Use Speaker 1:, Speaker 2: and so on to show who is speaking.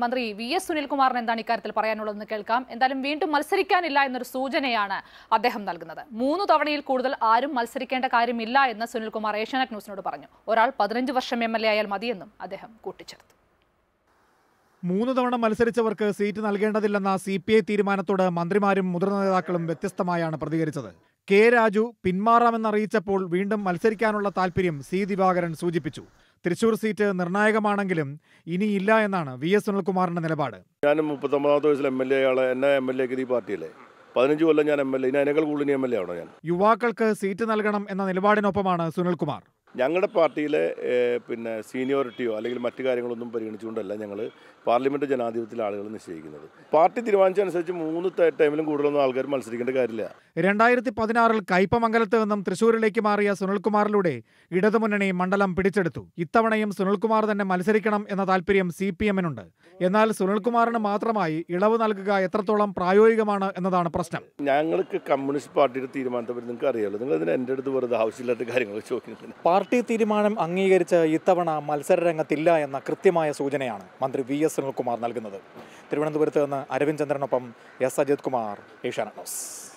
Speaker 1: മന്ത്രി V S സുനിൽകുമാറിന് എന്താണ് ഇക്കാര്യത്തിൽ പറയാനുള്ളതെന്ന് കേൾക്കാം എന്തായാലും വീണ്ടും മത്സരിക്കാനില്ല എന്നൊരു സൂചനയാണ് അദ്ദേഹം നൽകുന്നത് മൂന്ന് തവണയിൽ കൂടുതൽ ആരും മത്സരിക്കേണ്ട കാര്യമില്ല എന്ന് സുനിൽകുമാർ ഏഷ്യാനെറ്റ് ന്യൂസിനോട് പറഞ്ഞു ഒരാൾ പതിനഞ്ച് വർഷം എം എൽ എ ആയാൽ മതിയെന്നും അദ്ദേഹം കൂട്ടിച്ചേർത്തു
Speaker 2: മൂന്ന് തവണ മത്സരിച്ചവർക്ക് സീറ്റ് നൽകേണ്ടതില്ലെന്ന സി പി ഐ തീരുമാനത്തോട് മന്ത്രിമാരും മുതിർന്ന നേതാക്കളും വ്യത്യസ്തമായാണ് പ്രതികരിച്ചത് കെ രാജു പിന്മാറാമെന്നറിയിച്ചപ്പോൾ വീണ്ടും മത്സരിക്കാനുള്ള താൽപര്യം സി ദിവാകരൻ സൂചിപ്പിച്ചു തൃശൂർ സീറ്റ് നിർണായകമാണെങ്കിലും ഇനിയില്ല എന്നാണ് വി എസ് സുനിൽകുമാറിന്റെ നിലപാട്
Speaker 3: ഞാൻ മുപ്പത്തൊമ്പതാമത്തെ വയസ്സിൽ എം എൽ എ ആളെ എന്നെ എം എൽ എ ഈ പാർട്ടിയല്ലേ പതിനഞ്ച് കൊല്ലം ഞാൻ എം എൽ എ ഇനി അതിനേക്കാൾ കൂടുതൽ ഇനി എം എൽ എ ആണോ ഞാൻ
Speaker 2: യുവാക്കൾക്ക് സീറ്റ് നൽകണം എന്ന നിലപാടിനൊപ്പമാണ് സുനിൽകുമാർ
Speaker 3: ഞങ്ങളുടെ പാർട്ടിയിലെ ഏഹ്, പിന്നെ സീനിയോറിറ്റിയോ അല്ലെങ്കിൽ മറ്റു കാര്യങ്ങളൊന്നും പരിഗണിച്ചുകൊണ്ടല്ല ഞങ്ങൾ പാർലമെന്റ് ജനാധിപത്യത്തിലെ ആളുകൾ നിശ്ചയിക്കുന്നത് പാർട്ടി തീരുമാനിച്ചനുസരിച്ച് മൂന്ന് ടൈ- ടൈമിലും കൂടുതലൊന്നും ആൾക്കാർ മത്സരിക്കേണ്ട കാര്യമില്ല
Speaker 2: രണ്ടായിരത്തി പതിനാറിൽ കയ്പമംഗലത്ത് നിന്നും തൃശൂരിലേക്ക് മാറിയ സുനിൽകുമാറിലൂടെ ഇടതുമുന്നണി മണ്ഡലം പിടിച്ചെടുത്തു ഇത്തവണയും സുനിൽകുമാർ തന്നെ മത്സരിക്കണം എന്ന താൽപര്യം സി പി എമ്മിനുണ്ട് എന്നാൽ സുനിൽകുമാറിന് മാത്രമായി ഇളവ് നൽകുക എത്രത്തോളം പ്രായോഗികമാണ് എന്നതാണ് പ്രശ്നം
Speaker 3: ഞങ്ങൾക്ക് കമ്മ്യൂണിസ്റ്റ് പാർട്ടിയുടെ തീരുമാനത്തെ പറ്റി നിങ്ങൾക്ക് അറിയാമല്ലോ നിങ്ങൾ അതിന് എൻ്റെ അടുത്ത് വെറുതെ ആവശ്യമില്ലാത്ത കാര്യങ്ങൾ ചോദിക്കുന്നത്
Speaker 2: പാർട്ടി തീരുമാനം അംഗീകരിച്ച് ഇത്തവണ മത്സരരംഗത്തില്ല എന്ന കൃത്യമായ സൂചനയാണ് മന്ത്രി വി എസ് സുനിൽകുമാർ നൽകുന്നത് തിരുവനന്തപുരത്ത് നിന്ന് അരവിന്ദ് ചന്ദ്രനൊപ്പം എസ് അജിത് കുമാർ ഏഷ്യാനെറ്റ് ന്യൂസ്